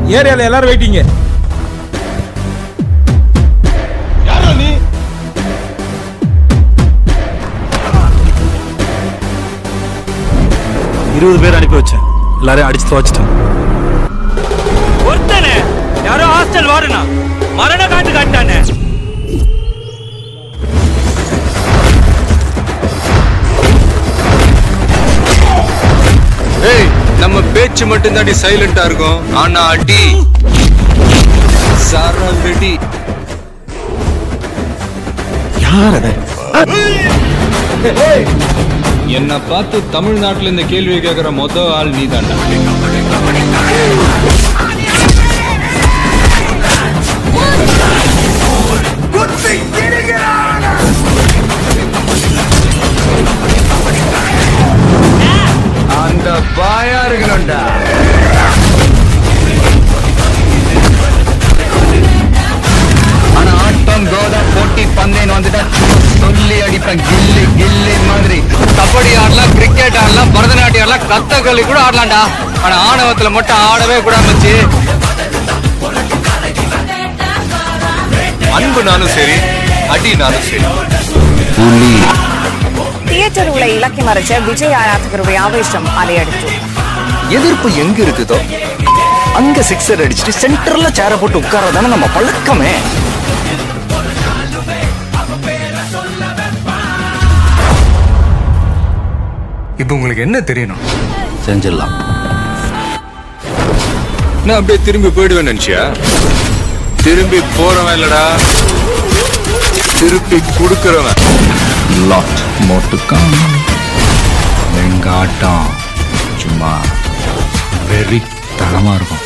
ஏரியால எல்லாரும் வெயிட்டிங்க யாரா நீ இருபது பேர் அனுப்பி வச்சேன் எல்லாரையும் அடிச்சு துவச்சிட்டேன் ஒருத்தனே யாரோ ஹாஸ்டல் வாருனா மரண காட்டு காட்டானே ஏய் நம்ம பேச்சு மட்டும் தாண்டி சைலண்டா இருக்கும் ஆனா அடி சாரா ரெடி யார் அத என்ன பார்த்து தமிழ்நாட்டுல இந்த கேள்வி கேட்கிற மொத ஆள் நீ தாண்டா அந்த பாயா இருக்கணும்டா ஆனா ஆட்டம் கோதம் போட்டி பந்தயம் வந்துட்டா சொல்லி அடிப்பேன் கில்லி கில்லி மாதிரி கபடி ஆடலாம் கிரிக்கெட் ஆடலாம் பரதநாட்டியம் ஆடலாம் கத்தகளி கூட ஆடலாம்டா ஆனா ஆணவத்துல மட்டும் ஆடவே கூடாது மச்சி அன்பு நானும் சரி அடி நானும் சரி புலி தியேட்டர் உள்ள இலக்கி மறைச்ச விஜய் ஆராധകരുടെ ஆவேசம் அலையடிച്ചു எதிர்ப்பு எங்க இருக்குதோ அங்க சிக்ஸர் அடிச்சுட்டு சென்டர்ல சேர போட்டு உட்கார்றதானே நம்ம பழக்கமே இப்போ உங்களுக்கு என்ன தெரியணும் செஞ்சிடலாம் நான் அப்படியே திரும்பி போயிடுவேன் நினைச்சியா திரும்பி போறவன் இல்லடா திருப்பி கொடுக்கறவன் லாட் மோட்டுக்காம் எங்க ஆட்டம் சும்மா வெறி தனமா இருக்கும்